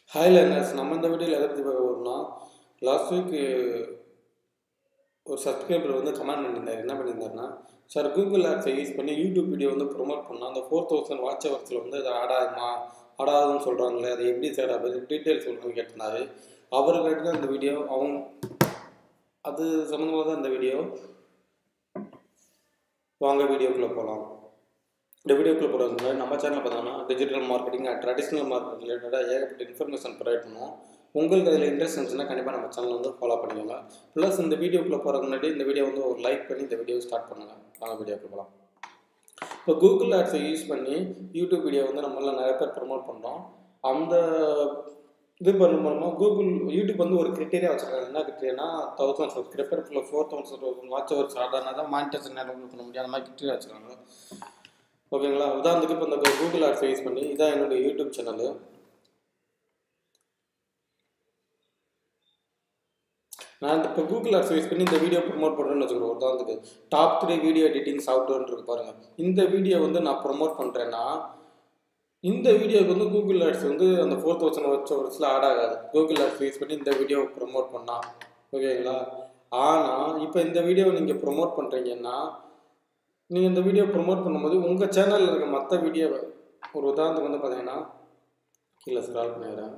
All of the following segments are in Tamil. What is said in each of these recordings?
ஹாய் லேர்னர்ஸ் நம்ம இந்த வீடியோவில் எதை பற்றி பார்க்க போகிறோம்னா லாஸ்ட் வீக் ஒரு சப்ஸ்கிரைபர் வந்து கமெண்ட் பண்ணியிருந்தார் என்ன பண்ணியிருந்தாருன்னா சார் கூகுள் ஆப்ஸை யூஸ் பண்ணி யூடியூப் வீடியோ வந்து ப்ரொமோட் பண்ணால் அந்த ஃபோர் தௌசண்ட் வாட்ச் ஹவர்ஸில் வந்து அது ஆடாதுமா ஆடாதுன்னு சொல்கிறாங்களே அது எப்படி சார் அப்படி டீட்டெயில்ஸ் சொல்லுங்கன்னு கேட்டிருந்தாரு அவருக்கு தான் இந்த வீடியோ அவங்க அது சம்மந்தமாக தான் இந்த வீடியோ வாங்க வீடியோக்குள்ளே போகலாம் இந்த வீடியோக்குள்ள போகிறதுக்கு முன்னாடி நம்ம சேனல் பார்த்தோம்னா டிஜிட்டல் மார்க்கெட்டிங் ட்ரெடிஷ்னல் மார்க்கெட் ரிலேட்டடாக ஏகப்பட்ட இன்ஃபர்மேஷன் ப்ரொவைட் பண்ணுவோம் உங்களுக்கு அதில் இன்ட்ரெஸ்ட் இருந்துச்சுன்னா கண்டிப்பாக நம்ம சேனல் வந்து ஃபாலோ பண்ணிக்கோங்க ப்ளஸ் இந்த வீடியோக்குள்ளே போகிறதுக்கு முன்னாடி இந்த வீடியோ வந்து ஒரு லைக் பண்ணி இந்த வீடியோ ஸ்டார்ட் பண்ணுங்கள் வாங்க வீடியோக்குள்ள போகலாம் இப்போ கூகுள் ஆட்ஸை யூஸ் பண்ணி யூடியூப் வீடியோ வந்து நம்மள நிறைய பேர் ப்ரொமோட் பண்ணுறோம் அந்த இது பண்ண மூலமாக கூகுள் யூடியூப் வந்து ஒரு கிரிட்டேரியா வச்சுருக்காங்க என்ன criteria thousand subscriber plus four thousand watch hours ஆடானா தான் மானிட்டேஷன் நேரம் பண்ண முடியும் அந்த மாதிரி கிரிட்டேரியா வச்சுருக்காங்க ஓகேங்களா உதாரணத்துக்கு இப்போ இந்த கூகுள் ஆட்ஸ் யூஸ் பண்ணி இதான் என்னுடைய யூடியூப் சேனலு நான் இப்போ கூகுள் ஆட்ஸ் யூஸ் பண்ணி இந்த வீடியோ ப்ரொமோட் பண்ணுறேன்னு வச்சுக்கிறோம் உதாரணத்துக்கு டாப் த்ரீ வீடியோ எடிட்டிங் சாஃப்ட்வேர்னு இருக்கு பாருங்க இந்த வீடியோ வந்து நான் ப்ரொமோட் பண்ணுறேன்னா இந்த வீடியோக்கு வந்து கூகுள் ஆட்ஸ் வந்து அந்த ஃபோர் தௌசண்ட் வச்ச வருஷத்தில் ஆட் ஆகாது கூகுள் ஆட்ஸ் யூஸ் பண்ணி இந்த வீடியோ ப்ரொமோட் பண்ணால் ஓகேங்களா ஆனால் இப்போ இந்த வீடியோ நீங்கள் ப்ரொமோட் பண்ணுறீங்கன்னா நீங்கள் இந்த வீடியோ ப்ரொமோட் பண்ணும்போது உங்கள் சேனலில் இருக்க மற்ற வீடியோவை ஒரு உதாரணத்துக்கு வந்து பார்த்தீங்கன்னா கீழே ஸ்க்ரால் பண்ணிடுறேன்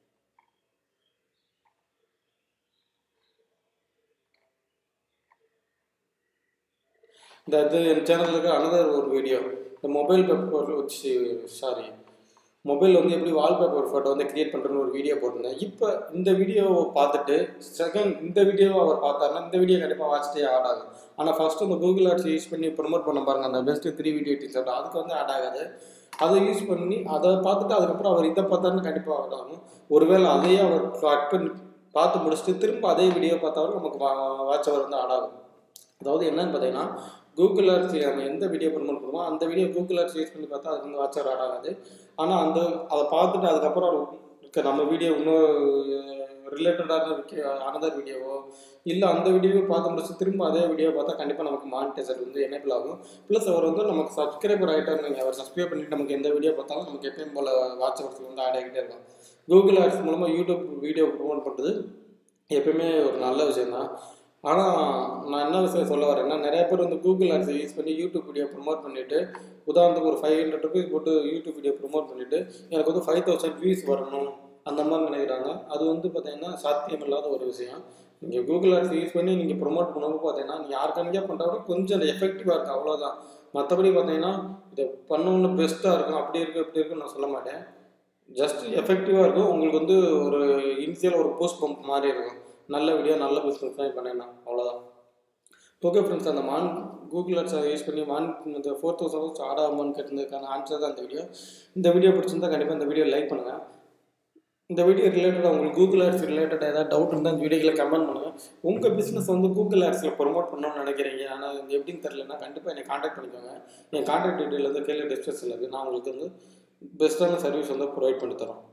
இந்த இது என் சேனலில் இருக்க அனதர் ஒரு வீடியோ இந்த மொபைல் பேப்பர் வச்சு சாரி மொபைல் வந்து எப்படி வால்பேப்பர் ஃபோட்டோ வந்து கிரியேட் பண்ணுறேன்னு ஒரு வீடியோ போட்டிருந்தேன் இப்போ இந்த வீடியோவை பார்த்துட்டு செகண்ட் இந்த வீடியோவை அவர் பார்த்தாருன்னா இந்த வீடியோ கண்டிப்பாக வாட்சிட்டே ஆட் ஆகும் ஆனால் ஃபஸ்ட்டு இந்த கூகுள் ஆட்ஸ் யூஸ் பண்ணி ப்ரொமோட் பண்ண பாருங்க அந்த பெஸ்ட்டு த்ரீ வீடியோ எடிட்டிங் சாப்பிட்டு அதுக்கு வந்து ஆட் ஆகாது அதை யூஸ் பண்ணி அதை பார்த்துட்டு அதுக்கப்புறம் அவர் இதை பார்த்தாருன்னு கண்டிப்பாக ஆட் ஆகும் ஒருவேளை அதையே அவர் கட் பண்ணி பார்த்து முடிச்சுட்டு திரும்ப அதே வீடியோ பார்த்தாலும் நமக்கு வாட்ச் அவர் வந்து ஆட் ஆகும் அதாவது என்னன்னு பார்த்தீங்கன்னா கூகுள் ஆர்ட்ஸ் நம்ம எந்த வீடியோ ப்ரொமோட் பண்ணுவோம் அந்த வீடியோ கூகுள் ஆர்ட்ஸ் யூஸ் பண்ணி பார்த்தா அது வந்து வாட்சர் ஆட் ஆகாது ஆனால் அந்த அதை பார்த்துட்டு அதுக்கப்புறம் இருக்க நம்ம வீடியோ இன்னும் ரிலேட்டடான இருக்க அனதர் வீடியோவோ இல்லை அந்த வீடியோவை பார்த்து முடிச்சு திரும்ப அதே வீடியோ பார்த்தா கண்டிப்பாக நமக்கு மானிட்டைசர் வந்து எனேபிள் ஆகும் ப்ளஸ் அவர் வந்து நமக்கு சப்ஸ்கிரைபர் ஆகிட்டார் நீங்கள் அவர் சப்ஸ்கிரைப் பண்ணிட்டு நமக்கு எந்த வீடியோ பார்த்தாலும் நமக்கு எப்பயும் போல் வாட்ச் ஹவர்ஸ் வந்து ஆட் ஆகிட்டே இருக்கும் கூகுள் ஆர்ட்ஸ் மூலமாக யூடியூப் வீடியோ ப்ரொமோட் பண்ணுறது எப்பயுமே ஒரு நல்ல விஷயம் தான் ஆனால் நான் என்ன விஷயம் சொல்ல வரேன்னா நிறைய பேர் வந்து கூகுள் ஆட்ஸை யூஸ் பண்ணி யூடியூப் வீடியோ ப்ரொமோட் பண்ணிவிட்டு உதாரணத்துக்கு ஒரு ஃபைவ் ஹண்ட்ரட் ருபீஸ் போட்டு யூடியூப் வீடியோ ப்ரொமோட் பண்ணிவிட்டு எனக்கு வந்து ஃபைவ் தௌசண்ட் வியூஸ் வரணும் அந்த மாதிரி நினைக்கிறாங்க அது வந்து பார்த்தீங்கன்னா சாத்தியம் இல்லாத ஒரு விஷயம் நீங்கள் கூகுள் ஆட்ஸ் யூஸ் பண்ணி நீங்கள் ப்ரொமோட் பண்ணும்போது பார்த்தீங்கன்னா நீங்கள் யாருக்கானிக்கா பண்ணுறத விட கொஞ்சம் எஃபெக்டிவாக இருக்குது அவ்வளோதான் மற்றபடி பார்த்தீங்கன்னா இதை பண்ணணும்னு பெஸ்ட்டாக இருக்கும் அப்படி இருக்குது இப்படி இருக்குன்னு நான் சொல்ல மாட்டேன் ஜஸ்ட் எஃபெக்டிவாக இருக்கும் உங்களுக்கு வந்து ஒரு இனிஷியல் ஒரு போஸ்ட் பம்ப் மாதிரி இருக்கும் நல்ல வீடியோ நல்ல பிஸ்னஸ் தான் பண்ணிடலாம் அவ்வளோதான் ஓகே ஃப்ரெண்ட்ஸ் அந்த மான் கூகுள் ஆட்ஸை யூஸ் பண்ணி மான் இந்த ஃபோர் தௌசண்ட் ஹவர்ஸ் ஆட் ஆகுமான்னு கேட்டதுக்கான ஆன்சர் தான் இந்த வீடியோ இந்த வீடியோ பிடிச்சிருந்தா கண்டிப்பாக இந்த வீடியோ லைக் பண்ணுங்கள் இந்த வீடியோ ரிலேட்டடாக உங்களுக்கு கூகுள் ஆட்ஸ் ரிலேட்டடாக ஏதாவது டவுட் இருந்தால் இந்த வீடியோவில் கமெண்ட் பண்ணுங்கள் உங்கள் பிஸ்னஸ் வந்து கூகுள் ஆட்ஸில் ப்ரொமோட் பண்ணணும்னு நினைக்கிறீங்க ஆனால் இது எப்படின்னு தெரிலனா கண்டிப்பாக என்னை காண்டாக்ட் பண்ணிக்கோங்க என் காண்டாக்ட் டீட்டெயில் வந்து கீழே டிஸ்கிரிப்ஷனில் இருக்குது நான் உங்களுக்கு வந்து பெஸ்ட்டான சர்வீஸ் வந்து ப்ரொவைட் பண்ணி தரோம்